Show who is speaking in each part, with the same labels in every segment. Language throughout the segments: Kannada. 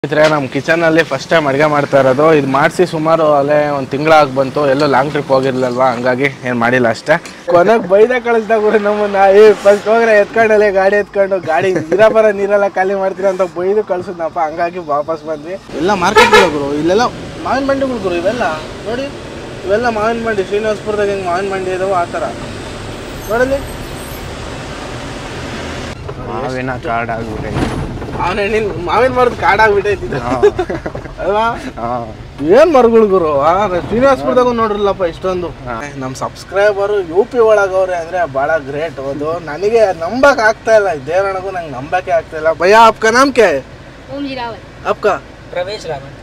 Speaker 1: ಸ್ನೇಹಿತರೆ ನಮ್ಮ ಕಿಚನಲ್ಲಿ ಫಸ್ಟ್ ಟೈಮ್ ಅಡುಗೆ ಮಾಡ್ತಾ ಇರೋದು ಇದು ಮಾಡಿಸಿ ಸುಮಾರು ಅಲ್ಲೇ ಒಂದು ತಿಂಗಳಾಗಿ ಬಂತು ಎಲ್ಲೋ ಲಾಂಗ್ ಟ್ರಿಪ್ ಹೋಗಿರ್ಲಿಲ್ವಾ ಹಂಗಾಗಿ ಏನು ಮಾಡಿಲ್ಲ ಅಷ್ಟೇ ಕೊನೆಗೆ ಬೈದ ಕಳಿಸ್ದಾಗ ನಮ್ಮನ್ನ ಏ ಫಸ್ಟ್ ಹೋಗ್ರೆ ಎತ್ಕೊಂಡಲ್ಲೇ ಗಾಡಿ ಎತ್ಕೊಂಡು ಗಾಡಿ ಇರ ಬರ ನೀರೆಲ್ಲ ಖಾಲಿ ಮಾಡ್ತೀರ ಅಂತ ಬೈದು ಕಳ್ಸಿದ್ನಪ್ಪ ಹಂಗಾಗಿ ವಾಪಸ್ ಬಂದ್ವಿ ಎಲ್ಲ ಮಾರ್ಕೆಟ್ಗಳು ಗುರು ಇಲ್ಲೆಲ್ಲ ಮಾವಿನ ಮಂಡಿಗಳು ಗುರು ಇವೆಲ್ಲ ನೋಡಿ ಇವೆಲ್ಲ ಮಾವಿನ ಮಂಡಿ ಶ್ರೀನಿವಾಸಪುರದಾಗ ಹೆಂಗೆ ಮಾವಿನ ಮಂಡಿ ಇದಾವೆ ಆ ಥರ ನೋಡಲಿ
Speaker 2: ಮಾವಿನ ಕಾಡಾಗ್ಬಿಟ್ಟೈತೆ
Speaker 1: ಮಾವಿನ ಹಣ್ಣಿನ ಮಾವಿನ ಮರದ ಕಾಡಾಗ್ಬಿಟ್ಟೈತಿ ಇದು. ಅಲ್ವಾ
Speaker 2: ಹಾಂ
Speaker 1: ಏನ್ ಮರಗಳು ಗುರು ಆ, ಶ್ರೀನಿವಾಸಪುರದಾಗ ನೋಡ್ರಲ್ಲಪ್ಪ ಇಷ್ಟೊಂದು ನಮ್ಮ ಸಬ್ಸ್ಕ್ರೈಬರು ಯು ಪಿ ಒಳಗವ್ರೆ ಅಂದ್ರೆ ಬಹಳ ಗ್ರೇಟ್ ಅದು ನನಗೆ ನಂಬಕ್ ಆಗ್ತಾ ಇಲ್ಲ ದೇವರಣಗೂ ನಂಗೆ ನಂಬಕ್ಕೆ ಆಗ್ತಾ ಇಲ್ಲ ಭಯ ಅಪ್ಕ ನಾಮ್ ಕೆ
Speaker 3: ओम जिरावत
Speaker 1: ಅಪ್ಕ
Speaker 4: प्रवेश रावण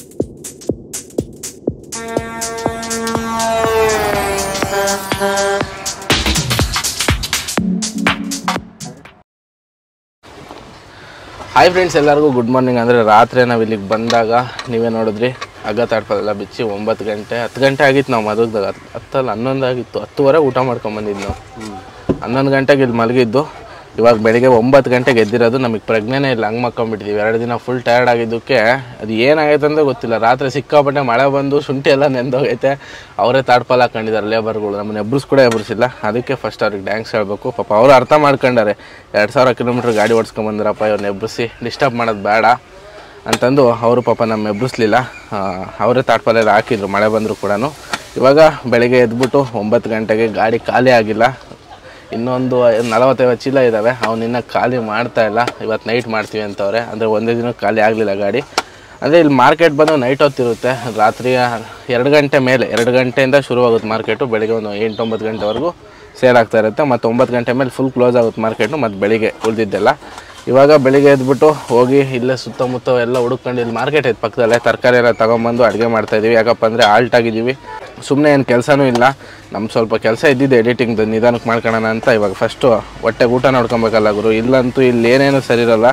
Speaker 1: ಹಾಯ್ ಫ್ರೆಂಡ್ಸ್ ಎಲ್ಲರಿಗೂ ಗುಡ್ ಮಾರ್ನಿಂಗ್ ಅಂದರೆ ರಾತ್ರಿ ನಾವು ಇಲ್ಲಿಗೆ ಬಂದಾಗ ನೀವೇ ನೋಡಿದ್ರಿ ಹಗ್ಗ ತಾಡ್ಪಲೆಲ್ಲ ಬಿಚ್ಚಿ ಒಂಬತ್ತು ಗಂಟೆ ಹತ್ತು ಗಂಟೆ ಆಗಿತ್ತು ನಾವು ಮದುವೆದಾಗ ಹತ್ತಲ್ಲ ಹನ್ನೊಂದು ಆಗಿತ್ತು ಹತ್ತುವರೆ ಊಟ ಮಾಡ್ಕೊಂಬಂದಿದ್ದು ನಾವು ಹನ್ನೊಂದು ಗಂಟೆಗೆ ಇಲ್ಲಿ ಮಲಗಿದ್ದು ಇವಾಗ ಬೆಳಿಗ್ಗೆ ಒಂಬತ್ತು ಗಂಟೆಗೆ ಎದ್ದಿರೋದು ನಮಗೆ ಪ್ರಜ್ಞೆನೇ ಇಲ್ಲ ಹಂಗೆ ಮಕ್ಕೊಂಬಿಟ್ಟಿದ್ದೀವಿ ಎರಡು ದಿನ ಫುಲ್ ಟಯರ್ಡ್ ಆಗಿದ್ದಕ್ಕೆ ಅದು ಏನಾಗೈತೆ ಅಂತ ಗೊತ್ತಿಲ್ಲ ರಾತ್ರಿ ಸಿಕ್ಕಾಪಟ್ಟೆ ಮಳೆ ಬಂದು ಶುಂಠಿ ಎಲ್ಲ ನೆಂದೋಗೈತೆ ಅವರೇ ತಾಡ್ಪಾಲ್ ಹಾಕೊಂಡಿದ್ದಾರೆ ಲೇಬರ್ಗಳು ನಮ್ಮನ್ನ ಎಬ್ರಿಸ್ ಕೂಡ ಎಬ್ರಿಸಿಲ್ಲ ಅದಕ್ಕೆ ಫಸ್ಟ್ ಅವ್ರಿಗೆ ಡ್ಯಾಂಕ್ಸ್ ಹೇಳಬೇಕು ಪಾಪ ಅವರು ಅರ್ಥ ಮಾಡ್ಕೊಂಡಾರೆ ಎರಡು ಸಾವಿರ ಕಿಲೋಮೀಟ್ರ್ ಗಾಡಿ ಓಡಿಸ್ಕೊಂಬಂದ್ರಪ್ಪ ಇವ್ರನ್ನ ಎಬ್ರಿಸಿ ಡಿಸ್ಟರ್ಬ್ ಮಾಡೋದು ಬೇಡ ಅಂತಂದು ಅವರು ಪಾಪ ನಮ್ಮ ಎಬ್ಬಿಸ್ಲಿಲ್ಲ ಆ, ಅವರೇ ತಾಟ್ಪಾಲೆಲ್ಲ ಹಾಕಿದ್ರು ಮಳೆ ಬಂದರೂ ಕೂಡ ಇವಾಗ ಬೆಳಗ್ಗೆ ಎದ್ಬಿಟ್ಟು ಒಂಬತ್ತು ಗಂಟೆಗೆ ಗಾಡಿ ಖಾಲಿ ಆಗಿಲ್ಲ ಇನ್ನೊಂದು ನಲವತ್ತೈವತ್ತು ಚೀಲ ಇದ್ದಾವೆ ಅವನಿನ್ನ ಖಾಲಿ ಮಾಡ್ತಾ ಇಲ್ಲ ಇವತ್ತು ನೈಟ್ ಮಾಡ್ತೀವಿ ಅಂತವ್ರೆ ಅಂದರೆ ಒಂದೇ ದಿನ ಖಾಲಿ ಆಗಲಿಲ್ಲ ಗಾಡಿ ಅಂದರೆ ಇಲ್ಲಿ ಮಾರ್ಕೆಟ್ ಬಂದು ನೈಟ್ ಹೊತ್ತಿರುತ್ತೆ ರಾತ್ರಿ ಎರಡು ಗಂಟೆ ಮೇಲೆ ಎರಡು ಗಂಟೆಯಿಂದ ಶುರುವಾಗುತ್ತೆ ಮಾರ್ಕೆಟು ಬೆಳಿಗ್ಗೆ ಒಂದು ಎಂಟು ಒಂಬತ್ತು ಗಂಟೆವರೆಗೂ ಸೇಲ್ ಆಗ್ತಾ ಇರುತ್ತೆ ಮತ್ತು ಒಂಬತ್ತು ಗಂಟೆ ಮೇಲೆ ಫುಲ್ ಕ್ಲೋಸ್ ಆಗುತ್ತೆ ಮಾರ್ಕೆಟು ಮತ್ತು ಬೆಳಿಗ್ಗೆ ಉಳಿದಿದ್ದೆಲ್ಲ ಇವಾಗ ಬೆಳಿಗ್ಗೆ ಎದ್ಬಿಟ್ಟು ಹೋಗಿ ಇಲ್ಲೇ ಸುತ್ತಮುತ್ತ ಎಲ್ಲ ಹುಡುಕೊಂಡು ಇಲ್ಲಿ ಮಾರ್ಕೆಟ್ ಐತೆ ಪಕ್ಕದಲ್ಲೇ ತರಕಾರಿ ಎಲ್ಲ ತೊಗೊಂಬಂದು ಅಡುಗೆ ಮಾಡ್ತಾಯಿದ್ದೀವಿ ಯಾಕಪ್ಪ ಅಂದರೆ ಆಲ್ಟ್ ಆಗಿದ್ದೀವಿ ಸುಮ್ಮನೆ ಏನು ಕೆಲಸನೂ ಇಲ್ಲ ನಮ್ಮ ಸ್ವಲ್ಪ ಕೆಲಸ ಇದ್ದಿದ್ದು ಎಡಿಟಿಂಗ್ದು ನಿಧಾನಕ್ಕೆ ಮಾಡ್ಕೊಳ್ಳೋಣ ಅಂತ ಇವಾಗ ಫಸ್ಟು ಹೊಟ್ಟೆಗೆ ಊಟ ನೋಡ್ಕೊಬೇಕಲ್ಲ ಗುರು ಇಲ್ಲಂತೂ ಇಲ್ಲಿ ಏನೇನು ಸರಿ ಇರಲ್ಲ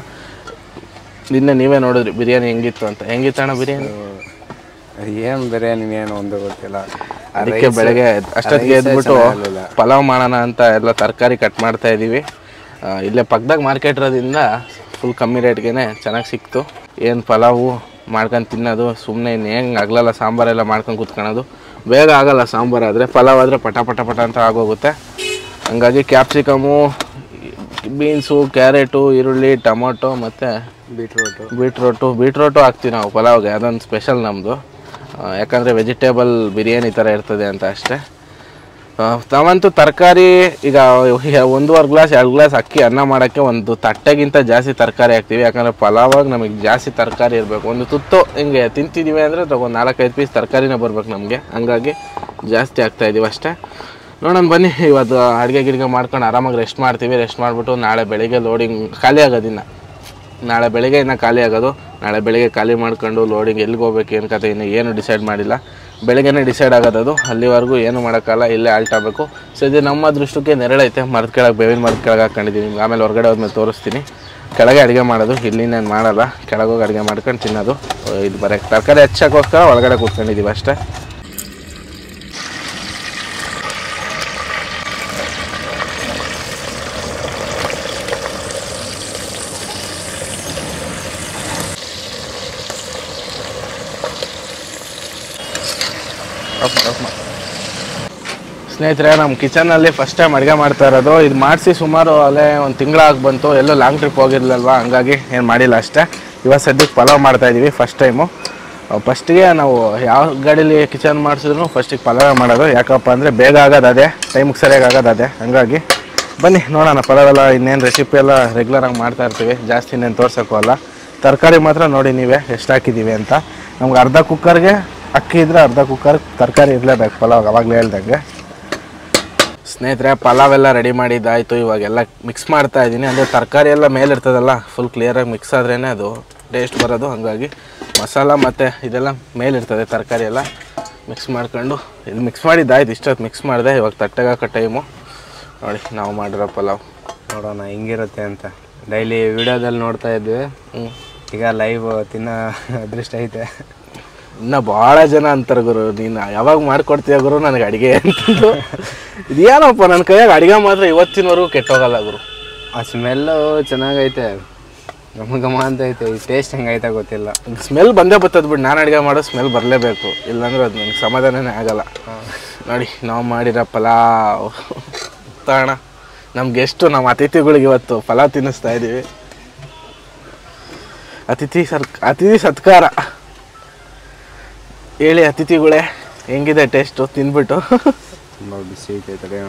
Speaker 1: ನಿನ್ನೆ ನೀವೇ ನೋಡಿದ್ರಿ ಬಿರಿಯಾನಿ ಹೆಂಗಿತ್ತು ಅಂತ ಹೆಂಗಿತ್ತು ಅಣ್ಣ ಬಿರಿಯಾನಿ
Speaker 2: ಏನು ಬಿರಿಯಾನಿ ಏನು ಒಂದು ಗೊತ್ತಿಲ್ಲ ಆ
Speaker 1: ಅದಕ್ಕೆ
Speaker 2: rice-
Speaker 1: ಬೆಳಗ್ಗೆ ಅಷ್ಟೊತ್ತಿಗೆ
Speaker 2: rice
Speaker 1: ಎದ್ಬಿಟ್ಟು
Speaker 2: ಚೆನ್ನಾಗಿರ್ಲಿಲ್ಲ.
Speaker 1: ಪಲಾವ್ ಮಾಡೋಣ ಅಂತ ಎಲ್ಲ ತರಕಾರಿ ಕಟ್ ಮಾಡ್ತಾ ಇದ್ದೀವಿ ಆ, ಇಲ್ಲೇ ಪಕ್ಕದಾಗ ಮಾರ್ಕೆಟ್ ಇರೋದ್ರಿಂದ ಫುಲ್ ಕಮ್ಮಿ ರೇಟ್ಗೆ ಚೆನ್ನಾಗಿ ಸಿಕ್ತು ಏನು ಪಲಾವು ಮಾಡ್ಕೊಂಡು ತಿನ್ನೋದು ಸುಮ್ಮನೆ ಇನ್ನು ಹೆಂಗೆ ಆಗಲ್ಲ ಸಾಂಬಾರೆಲ್ಲ ಮಾಡ್ಕೊಂಡು ಕೂತ್ಕೊಳ್ಳೋದು ಬೇಗ ಆಗಲ್ಲ ಸಾಂಬಾರು ಆದರೆ ಪಲಾವ್ ಆದರೆ ಪಟ ಪಟ ಪಟ ಅಂತ ಆಗೋಗುತ್ತೆ ಹಂಗಾಗಿ ಕ್ಯಾಪ್ಸಿಕಮು ಬೀನ್ಸು ಕ್ಯಾರೆಟು ಈರುಳ್ಳಿ ಟೊಮೊಟೊ ಮತ್ತು
Speaker 2: ಬೀಟ್ರೂಟು
Speaker 1: ಬೀಟ್ರೋಟು ಬೀಟ್ರೋಟು ಹಾಕ್ತೀವಿ ನಾವು ಪಲಾವ್ಗೆ ಅದೊಂದು ಸ್ಪೆಷಲ್ ನಮ್ಮದು ಯಾಕಂದರೆ ವೆಜಿಟೇಬಲ್ ಬಿರಿಯಾನಿ ಥರ ಇರ್ತದೆ ಅಂತ ಅಷ್ಟೇ ಆ, ನಾವಂತೂ ತರಕಾರಿ ಈಗ ಒಂದೂವರೆ ಗ್ಲಾಸ್ ಎರಡು ಗ್ಲಾಸ್ ಅಕ್ಕಿ ಅನ್ನ ಮಾಡೋಕ್ಕೆ ಒಂದು ತಟ್ಟೆಗಿಂತ ಜಾಸ್ತಿ ತರಕಾರಿ ಹಾಕ್ತೀವಿ ಯಾಕಂದರೆ ಪಲಾವಾಗ ನಮಗೆ ಜಾಸ್ತಿ ತರಕಾರಿ ಇರಬೇಕು ಒಂದು ತುತ್ತು ಹಿಂಗೆ ತಿಂತಿದ್ದೀವಿ ಅಂದರೆ ಒಂದು ನಾಲ್ಕೈದು ಪೀಸ್ ತರಕಾರಿನೇ ಬರ್ಬೇಕು ನಮಗೆ ಹಂಗಾಗಿ ಜಾಸ್ತಿ ಆಗ್ತಾ ಇದೀವಿ ಅಷ್ಟೇ ನೋಡೋಣ ಬನ್ನಿ ಇವತ್ತು ಅಡುಗೆ ಗಿಡ್ಗೆ ಮಾಡ್ಕೊಂಡು ಆರಾಮಾಗಿ ರೆಸ್ಟ್ ಮಾಡ್ತೀವಿ ರೆಸ್ಟ್ ಮಾಡಿಬಿಟ್ಟು ನಾಳೆ ಬೆಳಿಗ್ಗೆ ಲೋಡಿಂಗ್ ಖಾಲಿ ಆಗೋದಿನ್ನ ನಾಳೆ ಬೆಳಿಗ್ಗೆ ಇನ್ನು ಖಾಲಿ ಆಗೋದು ನಾಳೆ ಬೆಳಿಗ್ಗೆ ಖಾಲಿ ಮಾಡ್ಕೊಂಡು ಲೋಡಿಂಗ್ ಎಲ್ಲಿಗೆ ಹೋಗ್ಬೇಕು ಏನು ಕತೆ ಇನ್ನು ಏನು ಡಿಸೈಡ್ ಮಾಡಿಲ್ಲ ಬೆಳಗ್ಗೆನೇ ಡಿಸೈಡ್ ಆಗೋದದು ಅಲ್ಲಿವರೆಗೂ ಏನು ಮಾಡೋಕ್ಕಲ್ಲ ಇಲ್ಲೇ ಆಲ್ಟ್ ಆಗಬೇಕು ಸೊ ಇದು ನಮ್ಮ ದೃಷ್ಟಕ್ಕೆ ನೆರಳೈತೆ ಮರದ ಕೆಳಗೆ ಬೇವಿನ ಮರದ ಕೆಳಗೆ ಹಾಕೊಂಡಿದ್ದೀನಿ ನಿಮ್ಗೆ ಆಮೇಲೆ ಹೊರಗಡೆ ಹೋದ್ಮೇಲೆ ತೋರಿಸ್ತೀನಿ ಕೆಳಗೆ ಅಡುಗೆ ಮಾಡೋದು ಇಲ್ಲಿ ನಾನು ಮಾಡಲ್ಲ ಕೆಳಗೆ ಹೋಗಿ ಅಡುಗೆ ಮಾಡ್ಕೊಂಡು ತಿನ್ನೋದು ಇದು ಬರೀ ತರಕಾರಿ ಹೆಚ್ಚಕ್ಕೋಸ್ಕರ ಒಳಗಡೆ ಕೂತ್ಕೊಂಡಿದ್ದೀವಿ ಅಷ್ಟೇ ಸ್ನೇಹಿತರೆ ನಮ್ಮ ಕಿಚನಲ್ಲಿ ಫಸ್ಟ್ ಟೈಮ್ ಅಡುಗೆ ಮಾಡ್ತಾ ಇರೋದು ಇದು ಮಾಡಿಸಿ ಸುಮಾರು ಅಲ್ಲೇ ಒಂದು ತಿಂಗಳಾಗಿ ಬಂತು ಎಲ್ಲೋ ಲಾಂಗ್ ಟ್ರಿಪ್ ಹೋಗಿರ್ಲಿಲ್ವಾ ಹಂಗಾಗಿ ಏನು ಮಾಡಿಲ್ಲ ಅಷ್ಟೇ ಇವಾಗ ಸದ್ಯಕ್ಕೆ ಪಲಾವ್ ಮಾಡ್ತಾ ಇದ್ದೀವಿ ಫಸ್ಟ್ ಟೈಮು ಫಸ್ಟಿಗೆ ನಾವು ಯಾವ ಗಾಡೀಲಿ ಕಿಚನ್ ಮಾಡಿಸಿದ್ರು ಫಸ್ಟಿಗೆ ಪಲಾವ್ ಮಾಡೋದು ಯಾಕಪ್ಪ ಅಂದರೆ ಬೇಗ ಆಗೋದು ಅದೇ ಟೈಮಿಗೆ ಸರಿಯಾಗಿ ಆಗೋದು ಅದೇ ಹಂಗಾಗಿ ಬನ್ನಿ ನೋಡೋಣ ಪಲಾವ್ ಎಲ್ಲ ಇನ್ನೇನು ರೆಸಿಪಿ ಎಲ್ಲ ರೆಗ್ಯುಲರಾಗಿ ಮಾಡ್ತಾ ಇರ್ತೀವಿ ಜಾಸ್ತಿ ಇನ್ನೇನು ತೋರ್ಸೋಕ್ಕೂ ಅಲ್ಲ ತರಕಾರಿ ಮಾತ್ರ ನೋಡಿ ನೀವೇ ಎಷ್ಟು ಹಾಕಿದ್ದೀವಿ ಅಂತ ನಮ್ಗೆ ಅರ್ಧ ಕುಕ್ಕರ್ಗೆ ಅಕ್ಕಿ ಇದ್ರೆ ಅರ್ಧ ಕುಕ್ಕರ್ ತರಕಾರಿ ಇರಲೇಬೇಕು ಪಲಾವ್ ಅವಾಗಲೇ ಹೇಳ್ದಂಗೆ ಸ್ನೇಹಿತರೆ ಪಲಾವ್ ಎಲ್ಲ ರೆಡಿ ಮಾಡಿದ್ದಾಯಿತು ಇವಾಗೆಲ್ಲ ಮಿಕ್ಸ್ ಮಾಡ್ತಾ ಇದ್ದೀನಿ ಅಂದರೆ ತರಕಾರಿ ಎಲ್ಲ ಮೇಲೆ ಇರ್ತದಲ್ಲ ಫುಲ್ ಕ್ಲಿಯರಾಗಿ ಮಿಕ್ಸ್ ಆದ್ರೇ ಅದು ಟೇಸ್ಟ್ ಬರೋದು ಹಾಗಾಗಿ ಮಸಾಲ ಮತ್ತು ಇದೆಲ್ಲ ಮೇಲಿರ್ತದೆ ತರಕಾರಿ ಎಲ್ಲ ಮಿಕ್ಸ್ ಮಾಡ್ಕೊಂಡು ಇದು ಮಿಕ್ಸ್ ಮಾಡಿದ್ದಾಯ್ತು ಇಷ್ಟೊತ್ತು ಮಿಕ್ಸ್ ಮಾಡಿದೆ ಇವಾಗ ತಟ್ಟೆಗೆ ಹಾಕೋ ಟೈಮು ನೋಡಿ ನಾವು ಮಾಡಿರೋ ಪಲಾವ್
Speaker 2: ನೋಡೋಣ ಹೆಂಗಿರುತ್ತೆ ಅಂತ ಡೈಲಿ ವಿಡಿಯೋದಲ್ಲಿ ನೋಡ್ತಾ ಇದ್ವಿ
Speaker 1: ಹ್ಞೂ
Speaker 2: ಈಗ ಲೈವ್ ತಿನ್ನೋ ಅದೃಷ್ಟ ಐತೆ
Speaker 1: ಇನ್ನು ಭಾಳ ಜನ ಅಂತಾರೆ ಗುರು ನೀನು ಯಾವಾಗ ಮಾಡ್ಕೊಡ್ತೀಯ ಗುರು ನನಗೆ ಅಡುಗೆ ಅಂತಂದು ಇದೇನಪ್ಪ ನನ್ನ ಕೈಯಾಗ ಅಡುಗೆ ಮಾತ್ರ ಇವತ್ತಿನವರೆಗೂ ಕೆಟ್ಟೋಗಲ್ಲ ಗುರು
Speaker 2: ಆ ಸ್ಮೆಲ್ಲು ಚೆನ್ನಾಗೈತೆ ಘಮ ಘಮ ಅಂತ ಐತೆ ಈ ಟೇಸ್ಟ್ ಹೆಂಗೈತೆ ಗೊತ್ತಿಲ್ಲ
Speaker 1: ಸ್ಮೆಲ್ ಬಂದೇ ಬರ್ತದೆ ಬಿಡು ನಾನು ಅಡುಗೆ ಮಾಡೋ ಸ್ಮೆಲ್ ಬರಲೇಬೇಕು ಇಲ್ಲಾಂದ್ರೆ ಅದು ನನಗೆ ಸಮಾಧಾನನೇ ಆಗಲ್ಲ ನೋಡಿ ನಾವು ಮಾಡಿರೋ ಪಲಾವ್ ತಾಣ ನಮ್ಗೆ ಎಷ್ಟು ನಮ್ಮ ಅತಿಥಿಗಳಿಗೆ ಇವತ್ತು ಪಲಾವ್ ತಿನ್ನಿಸ್ತಾ ಇದ್ದೀವಿ ಅತಿಥಿ ಸರ್ ಅತಿಥಿ ಸತ್ಕಾರ ಹೇಳಿ ಅತಿಥಿಗಳೇ ಹೆಂಗಿದೆ ಟೇಸ್ಟು ತಿಂದ್ಬಿಟ್ಟು
Speaker 2: ತುಂಬ ಬಿಸಿ ಐತೆ ತಡೆ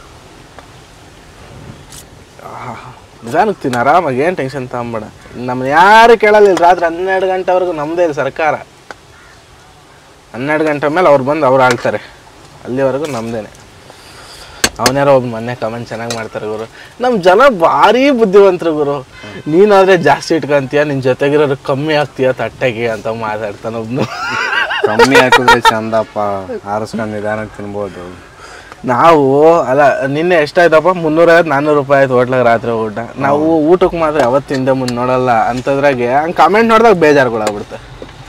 Speaker 1: ನಿಧಾನಕ್ಕೆ ತಿನ್ನು ಆರಾಮಾಗಿ ಏನು ಟೆನ್ಷನ್ ತಗೊಂಬೇಡ ನಮ್ಮನ್ನ ಯಾರು ಕೇಳಲ್ಲ ಇಲ್ಲಿ ರಾತ್ರಿ ಹನ್ನೆರಡು ಗಂಟೆವರೆಗೂ ನಮ್ಮದೇ ಇಲ್ಲಿ ಸರ್ಕಾರ ಹನ್ನೆರಡು ಗಂಟೆ ಮೇಲೆ ಅವ್ರು ಬಂದು ಅವ್ರು ಆಳ್ತಾರೆ ಅಲ್ಲಿವರೆಗೂ ನಮ್ಮದೇನೆ ಅವನ್ಯಾರೋ ಒಬ್ಬ ಮೊನ್ನೆ ಕಮೆಂಟ್ ಚೆನ್ನಾಗಿ ಮಾಡ್ತಾರೆ ಗುರು ನಮ್ಮ ಜನ ಭಾರಿ ಬುದ್ಧಿವಂತರು ಗುರು ನೀನಾದರೆ ಜಾಸ್ತಿ ಇಟ್ಕೊಂತೀಯ ನಿನ್ನ ಜೊತೆಗಿರೋರು ಕಮ್ಮಿ ಆಗ್ತೀಯ ತಟ್ಟೆಗೆ ಅಂತ ಮಾತಾಡ್ತಾನೆ ಒಬ್ನು
Speaker 2: ಕಮ್ಮಿ ಹಾಕಿದ್ರೆ ಚಂದಪ್ಪ ಆರಿಸ್ಕೊಂಡು ನಿಧಾನಕ್ಕೆ ತಿನ್ಬೋದು
Speaker 1: ನಾವು ಅಲ್ಲ ನಿನ್ನೆ ಎಷ್ಟಾಯ್ತಪ್ಪ ಮುನ್ನೂರೈವತ್ತು ನಾನ್ನೂರು ರೂಪಾಯಿ ಆಯ್ತು ಹೋಟ್ಲಾಗ ರಾತ್ರಿ ಊಟ ನಾವು ಊಟಕ್ಕೆ ಮಾತ್ರ ಯಾವತ್ತು ತಿಂದೆ ಮುಂದೆ ನೋಡಲ್ಲ ಅಂಥದ್ರಾಗೆ ಹಂಗೆ ಕಮೆಂಟ್ ನೋಡಿದಾಗ ಬೇಜಾರುಗಳಾಗ್ಬಿಡುತ್ತೆ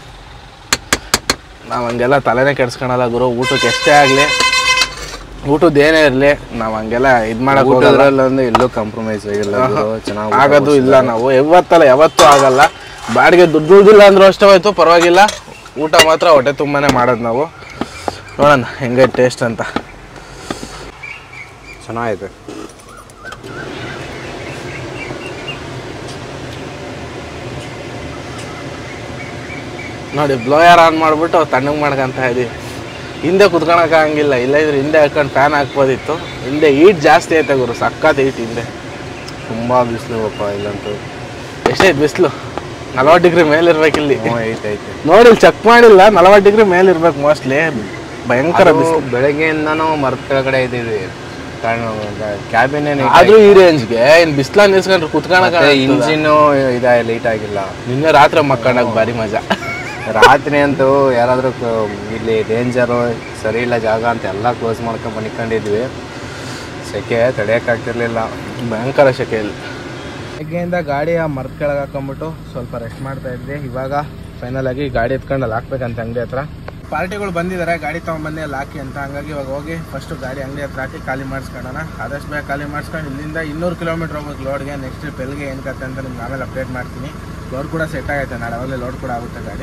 Speaker 1: ನಾವು ಹಂಗೆಲ್ಲ ತಲೆನೇ ಕೆಡ್ಸ್ಕೊಳಲ್ಲ ಗುರು ಊಟಕ್ಕೆ ಎಷ್ಟೇ ಆಗಲಿ ಊಟದ ಏನೇ ಇರಲಿ ನಾವು ಹಂಗೆಲ್ಲ ಇದು ಮಾಡಕ್ ಹೋಗಲ್ಲ
Speaker 2: ಊಟದ್ರಲ್ಲೊಂದು ಎಲ್ಲೂ ಕಾಂಪ್ರಮೈಸ್ ಆಗಿಲ್ಲ ಚೆನ್ನಾಗಿ
Speaker 1: ಆಗೋದು ಇಲ್ಲ ನಾವು ಯಾವತ್ತಲ್ಲ ಯಾವತ್ತೂ ಆಗಲ್ಲ ಬಾಡಿಗೆ ದುಡ್ಡು ದುಡ್ಡಿಲ್ಲ ಅಂದ್ರೂ ಅಷ್ಟೇ ಹೋಯ್ತು ಪರವಾಗಿಲ್ಲ ಊಟ ಮಾತ್ರ ಹೊಟ್ಟೆ ತುಂಬಾನೇ ಮಾಡೋದು ನಾವು ನೋಡೋಣ ಹೆಂಗೆ ಟೇಸ್ಟ್ ಅಂತ
Speaker 2: ಚೆನ್ನಾಗೈತೆ
Speaker 1: ನೋಡಿ ಬ್ಲೋಯರ್ ಆನ್ ಮಾಡಿಬಿಟ್ಟು ತಣ್ಣಗೆ ಮಾಡ್ಕೊಂತ ಇದೀವಿ ಹಿಂದೆ ಕುತ್ಕೊಳಕ್ ಆಗಂಗಿಲ್ಲ ಇಲ್ಲ ಇದ್ರೆ ಹಿಂದೆ ಹಾಕೊಂಡು ಫ್ಯಾನ್ ಹಾಕ್ಬೋದಿತ್ತು ಹಿಂದೆ ಹೀಟ್ ಜಾಸ್ತಿ ಐತೆ ಗುರು ಸಖತ್ ಹೀಟ್ ಹಿಂದೆ
Speaker 2: ತುಂಬ ಬಿಸಿಲು ಅಪ್ಪ ಇಲ್ಲಂತೂ
Speaker 1: ಎಷ್ಟೈತೆ ಬಿಸಿಲು ನಲವತ್ತು ಡಿಗ್ರಿ ಮೇಲೆ ಇರ್ಬೇಕು ಇಲ್ಲಿ
Speaker 2: ಹ್ಞೂ ಐತೆ ಐತೆ
Speaker 1: ನೋಡಿ ಚೆಕ್ ಮಾಡಿಲ್ಲ ನಲವತ್ತು ಡಿಗ್ರಿ ಮೇಲೆ ಇರ್ಬೇಕು ಮೋಸ್ಟ್ಲಿ ಭಯಂಕರ
Speaker 2: ಅದು
Speaker 1: ಬಿಸಿಲು
Speaker 2: ಬೆಳಗ್ಗೆಯಿಂದನೂ ಮರದ ಕೆಳಗಡೆ ಇದ್ದೀವಿ ಕ್ಯಾಬಿನೇ
Speaker 1: ಆದ್ರೂ ಈ ರೇಂಜ್ಗೆ ಇನ್ ಬಿಸ್ಲ ನಿಲ್ಸ್ಕೊಂಡ್ರೆ ಕುತ್ಕೊಳಕ
Speaker 2: ಇಂಜಿನು ಇದ ಲೀಟ್ ಆಗಿಲ್ಲ
Speaker 1: ನಿನ್ನೆ ರಾತ್ರಿ ಮಕ್ಕಂಡಾಗ ಭಾರಿ ಮಜಾ
Speaker 2: ರಾತ್ರಿ ಅಂತೂ ಯಾರಾದರೂ ಇಲ್ಲಿ ಡೇಂಜರು ಸರಿ ಇಲ್ಲ ಜಾಗ ಅಂತ ಎಲ್ಲ ಕ್ಲೋಸ್ ಮಾಡ್ಕೊಂಡು ಮನಿಕೊಂಡಿದ್ವಿ ಸೆಕೆ ತಡೆಯೋಕ್ಕಾಗ್ತಿರ್ಲಿಲ್ಲ
Speaker 1: ಭಯಂಕರ ಶೆಕೆಯಲ್ಲಿ ಬೆಳಗ್ಗೆಯಿಂದ ಗಾಡಿ ಆ ಮರದ ಕೆಳಗೆ ಹಾಕೊಂಡ್ಬಿಟ್ಟು ಸ್ವಲ್ಪ ರೆಸ್ಟ್ ಮಾಡ್ತಾ ಇದ್ವಿ ಇವಾಗ ಫೈನಲ್ ಆಗಿ ಗಾಡಿ ಎತ್ಕೊಂಡು ಅಲ್ಲಿ ಹಾಕ್ಬೇಕಂತ ಅಂಗಡಿ ಹತ್ರ ಪಾರ್ಟಿಗಳು ಬಂದಿದ್ದಾರೆ ಗಾಡಿ ತೊಗೊಂಬಂದು ಅಲ್ಲಿ ಹಾಕಿ ಅಂತ ಹಂಗಾಗಿ ಇವಾಗ ಹೋಗಿ ಫಸ್ಟ್ ಗಾಡಿ ಅಂಗಡಿ ಹತ್ರ ಹಾಕಿ ಖಾಲಿ ಮಾಡಿಸ್ಕೊಳ್ಳೋಣ ಆದಷ್ಟು ಬೇಗ ಖಾಲಿ ಮಾಡಿಸ್ಕೊಂಡು ಇಲ್ಲಿಂದ ಇನ್ನೂರು ಕಿಲೋಮೀಟ್ರ್ ಹೋಗ್ಬೇಕು ಲೋಡ್ಗೆ ನೆಕ್ಸ್ಟ್ ಟ್ರಿಪ್ ಎಲ್ಲಿಗೆ ಏನು ಕತೆ ಅಂತ ನಿಮ್ಗೆ ಆಮೇಲೆ ಅಪ್ಡೇಟ್ ಮಾಡ್ತೀನಿ ಲೋಡ್ ಕೂಡ ಸೆಟ್ ಆಗೈತೆ ನಾಳೆ ಅವಾಗಲೇ ಲೋಡ್ ಕೂಡ ಆಗುತ್ತೆ ಗಾಡಿ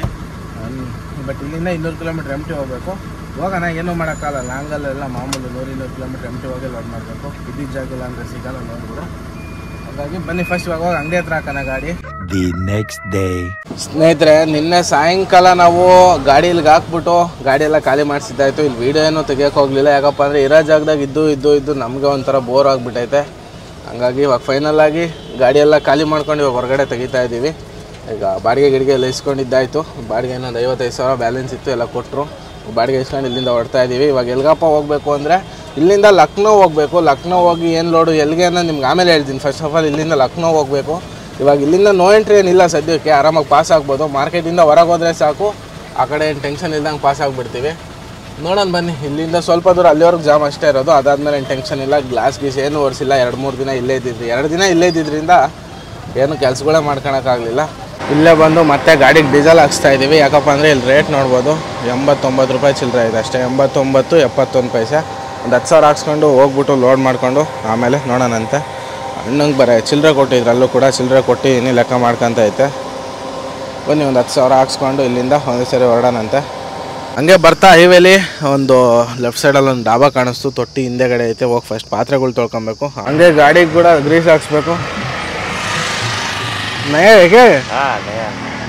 Speaker 1: ಬಟ್ ಇಲ್ಲಿಂದ ಇನ್ನೂರು ಕಿಲೋಮೀಟ್ರ್ ಎಮ್ ಟಿ ಹೋಗ್ಬೇಕು ಹೋಗೋಣ ಏನೂ ಮಾಡೋಕ್ಕಾಗಲ್ಲ ಲಾಂಗಲ್ಲೆಲ್ಲ ಮಾಮೂಲು ನೂರು ಇನ್ನೂರು ಕಿಲೋಮೀಟ್ರ್ ಎಮ್ ಟಿ ಹೋಗಿ ಲೋಡ್ ಮಾಡಬೇಕು ಇದ್ದಿದ್ದ ಜಾಗ ಇಲ್ಲ ಅಂದರೆ ಸಿಗಲ್ಲ ನೋಡ್ಬಿಡು ಹಾಗಾಗಿ ಬನ್ನಿ ಫಸ್ಟ್ ಇವಾಗ ಹೋಗಿ ಅಂಗಡಿ ಹತ್ರ ಹಾಕೋಣ ಗಾಡಿ
Speaker 3: The next day.
Speaker 1: ಸ್ನೇಹಿತರೆ ನಿನ್ನೆ ಸಾಯಂಕಾಲ ನಾವು ಗಾಡಿ ಇಲ್ಲಿಗೆ ಹಾಕ್ಬಿಟ್ಟು ಗಾಡಿ ಎಲ್ಲ ಖಾಲಿ ಮಾಡಿಸಿದ್ದಾಯ್ತು ಇಲ್ಲಿ ವೀಡಿಯೋ ಏನೂ ತೆಗಿಯೋಕೆ ಹೋಗಲಿಲ್ಲ ಯಾಕಪ್ಪ ಅಂದರೆ ಇರೋ ಜಾಗದಾಗ ಇದ್ದು ಇದ್ದು ಇದ್ದು ನಮಗೆ ಒಂಥರ ಬೋರ್ ಆಗಿಬಿಟ್ಟೈತೆ ಹಂಗಾಗಿ ಇವಾಗ ಫೈನಲ್ ಆಗಿ ಗಾಡಿ ಎಲ್ಲ ಖಾಲಿ ಮಾಡ್ಕೊಂಡು ಇವಾಗ ಹೊರಗಡೆ ತೆಗಿತಾ ಇದ್ದೀವಿ ಈಗ ಬಾಡಿಗೆ ಗಿಡಿಗೆ ಎಲ್ಲ ಇಸ್ಕೊಂಡಿದ್ದಾಯಿತು ಬಾಡಿಗೆ ಇನ್ನೊಂದು ಐವತ್ತೈದು ಸಾವಿರ ಬ್ಯಾಲೆನ್ಸ್ ಇತ್ತು ಎಲ್ಲ ಕೊಟ್ಟರು ಬಾಡಿಗೆ ಇಸ್ಕೊಂಡು ಇಲ್ಲಿಂದ ಹೊರಡ್ತಾ ಇದ್ದೀವಿ ಇವಾಗ ಎಲ್ಗಪ್ಪ ಹೋಗಬೇಕು ಅಂದರೆ ಇಲ್ಲಿಂದ ಲಕ್ನೋ ಹೋಗಬೇಕು ಲಕ್ನೋ ಹೋಗಿ ಏನು ಲೋಡು ಎಲ್ಲಿಗೆ ಅನ್ನೋ ನಿಮ್ಗೆ ಆಮೇಲೆ ಹೇಳ್ತೀನಿ ಫಸ್ಟ್ ಆಫ್ ಆಲ್ ಇಲ್ಲಿಂದ ಲಕ್ನೋ ಹೋಗಬೇಕು ಇವಾಗ ಇಲ್ಲಿಂದ ನೋ ಎಂಟ್ರಿ ಏನಿಲ್ಲ ಸದ್ಯಕ್ಕೆ ಆರಾಮಾಗಿ ಪಾಸ್ ಆಗ್ಬೋದು ಮಾರ್ಕೆಟಿಂದ ಹೊರಗೆ ಹೋದರೆ ಸಾಕು ಆ ಕಡೆ ಏನು ಟೆನ್ಷನ್ ಇಲ್ದಂಗೆ ಪಾಸ್ ಆಗಿಬಿಡ್ತೀವಿ ನೋಡೋಣ ಬನ್ನಿ ಇಲ್ಲಿಂದ ಸ್ವಲ್ಪ ದೂರ ಅಲ್ಲಿವರೆಗೆ ಜಾಮ್ ಅಷ್ಟೇ ಇರೋದು ಅದಾದ್ಮೇಲೆ ಏನು ಟೆನ್ಷನ್ ಇಲ್ಲ ಗ್ಲಾಸ್ ಗೀಸ್ ಏನು ಒರೆಸಿಲ್ಲ ಎರಡು ಮೂರು ದಿನ ಇಲ್ಲೇ ಇದ್ದಿದ್ರಿ ಎರಡು ದಿನ ಇಲ್ಲೇ ಇದ್ದಿದ್ರಿಂದ ಏನು ಕೆಲಸಗಳೇ ಮಾಡ್ಕೊಳಕ್ಕಾಗಲಿಲ್ಲ ಇಲ್ಲೇ ಬಂದು ಮತ್ತೆ ಗಾಡಿಗೆ ಡೀಸೆಲ್ ಹಾಕ್ಸ್ತಾ ಇದ್ದೀವಿ ಯಾಕಪ್ಪ ಅಂದರೆ ಇಲ್ಲಿ ರೇಟ್ ನೋಡ್ಬೋದು ಎಂಬತ್ತೊಂಬತ್ತು ರೂಪಾಯಿ ಚಿಲ್ಲರೆ ಇದೆ ಅಷ್ಟೇ ಎಂಬತ್ತೊಂಬತ್ತು ಎಪ್ಪತ್ತೊಂದು ಪೈಸೆ ಒಂದು ಹತ್ತು ಸಾವಿರ ಹಾಕ್ಸ್ಕೊಂಡು ಹೋಗ್ಬಿಟ್ಟು ಲೋಡ್ ಮಾಡಿಕೊಂಡು ಆಮೇಲೆ ನೋಡೋಣಂತೆ ಅಣ್ಣಂಗೆ ಬರ ಚಿಲ್ಲರೆ ಕೊಟ್ಟಿದ್ರು ಅಲ್ಲೂ ಕೂಡ ಚಿಲ್ಲರೆ ಕೊಟ್ಟಿದ್ದೀನಿ ಲೆಕ್ಕ ಮಾಡ್ಕೊಂತ ಐತೆ ಬನ್ನಿ ಒಂದು ಹತ್ತು ಸಾವಿರ ಹಾಕ್ಸ್ಕೊಂಡು ಇಲ್ಲಿಂದ ಒಂದೇ ಸರಿ ಹೊರಡೋಣಂತೆ ಹಂಗೆ ಬರ್ತಾ ಹೈವೇಲಿ ಒಂದು ಲೆಫ್ಟ್ ಸೈಡಲ್ಲಿ ಒಂದು ಡಾಬಾ ಕಾಣಿಸ್ತು ತೊಟ್ಟಿ ಹಿಂದೆಗಡೆ ಐತೆ ಹೋಗಿ ಫಸ್ಟ್ ಪಾತ್ರೆಗಳು ತೊಳ್ಕೊಬೇಕು ಹಂಗೆ ಗಾಡಿಗೆ ಕೂಡ ಗ್ರೀಸ್ ಹಾಕ್ಸ್ಬೇಕು ನಯ ಹೇಗೆ
Speaker 2: हाँ नया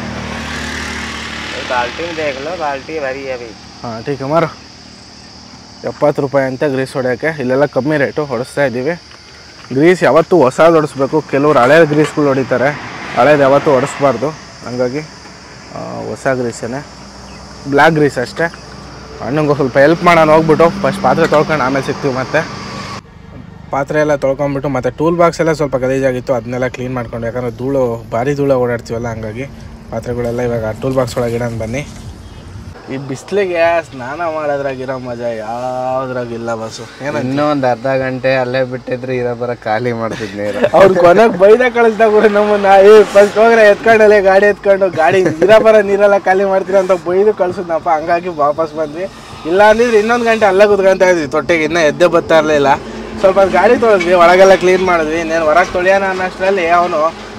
Speaker 2: बाल्टी में देख लो बाल्टी भरी है अभी
Speaker 1: ಹಾಂ ಟೀಕ್ ಮಾರು ಎಪ್ಪತ್ತು ರೂಪಾಯಿ ಅಂತ ಗ್ರೀಸ್ ಹೊಡೆಯೋಕ್ಕೆ ಇಲ್ಲೆಲ್ಲ ಕಮ್ಮಿ ರೇಟು ಹೊಡಿಸ್ತಾ ಇದ್ದೀವಿ ಗ್ರೀಸ್ ಯಾವತ್ತೂ ಹೊಸದು ಹೊಡಿಸ್ಬೇಕು ಕೆಲವ್ರು ಹಳೆ ಗ್ರೀಸ್ಗಳು ಹೊಡಿತಾರೆ ಹಳೇದು ಯಾವತ್ತೂ ಹೊಡಿಸ್ಬಾರ್ದು ಹಂಗಾಗಿ ಆ, ಹೊಸ ಗ್ರೀಸೇನೆ ಬ್ಲ್ಯಾಕ್ ಗ್ರೀಸ್ ಅಷ್ಟೇ ಅಣ್ಣಂಗೆ ಸ್ವಲ್ಪ ಹೆಲ್ಪ್ ಮಾಡೋಣ ಹೋಗ್ಬಿಟ್ಟು ಫಸ್ಟ್ ಪಾತ್ರೆ ತೊಳ್ಕೊಂಡು ಆಮೇಲೆ ಸಿಗ್ತೀವಿ ಮತ್ತೆ ಪಾತ್ರೆ ಎಲ್ಲ ತೊಳ್ಕೊಂಬಿಟ್ಟು ಮತ್ತು ಟೂಲ್ ಬಾಕ್ಸ್ ಎಲ್ಲ ಸ್ವಲ್ಪ ಗಲೀಜಾಗಿತ್ತು ಅದನ್ನೆಲ್ಲ ಕ್ಲೀನ್ ಮಾಡ್ಕೊಂಡು ಯಾಕಂದರೆ ಧೂಳು ಭಾರಿ ಧೂಳು ಓಡಾಡ್ತೀವಲ್ಲ ಹಂಗಾಗಿ ಪಾತ್ರೆಗಳೆಲ್ಲ ಇವಾಗ ಟೂಲ್ ಬಾಕ್ಸ್ ಒಳಗೆ ಇಡೋಣ ಬನ್ನಿ ಈ ಬಿಸಿಲಿಗೆ ಸ್ನಾನ ಮಾಡೋದ್ರಾಗಿರೋ ಮಜಾ ಯಾವ್ದ್ರಾಗಿಲ್ಲ ಬಸ್ಸು ಏನೋ
Speaker 2: ಇನ್ನೊಂದು ಅರ್ಧ ಗಂಟೆ ಅಲ್ಲೇ ಬಿಟ್ಟಿದ್ರೆ ಇರೋ ಬರ ಖಾಲಿ ಮಾಡ್ತಿದ್ ನೀರು
Speaker 1: ಅವ್ರು ಕೊನೆಗೆ ಬೈದ ಕಳಿಸ್ದಾಗ ನಮ್ಮನ್ನ ಏ ಫಸ್ಟ್ ಹೋಗ್ರೆ ಎತ್ಕೊಂಡಲ್ಲೇ ಗಾಡಿ ಎತ್ಕೊಂಡು ಗಾಡಿ ಇರ ಬರ ನೀರೆಲ್ಲ ಖಾಲಿ ಮಾಡ್ತೀರ ಅಂತ ಬೈದು ಕಳ್ಸಿದ್ನಪ್ಪ ಹಂಗಾಗಿ ವಾಪಸ್ ಬಂದ್ವಿ ಇಲ್ಲ ಅಂದಿದ್ರೆ ಇನ್ನೊಂದು ಗಂಟೆ ಅಲ್ಲೇ ಕುತ್ಕೊಂತ ಇದ್ವಿ ತೊಟ್ಟೆಗೆ ಇನ್ನೂ ಎದ್ದೆ ಬರ್ತಾ ಇರಲಿಲ್ಲ ಸ್ವಲ್ಪ ಹೊತ್ತು ಗಾಡಿ ತೊಳೆದ್ವಿ ಒಳಗೆಲ್ಲ ಕ್ಲೀನ್ ಮಾಡಿದ್ವಿ ಇನ್ನೇನು ಹೊರಗೆ ತೊಳೆಯೋಣ ಅನ್ನೋಷ್ಟರಲ್ಲಿ ಅವನು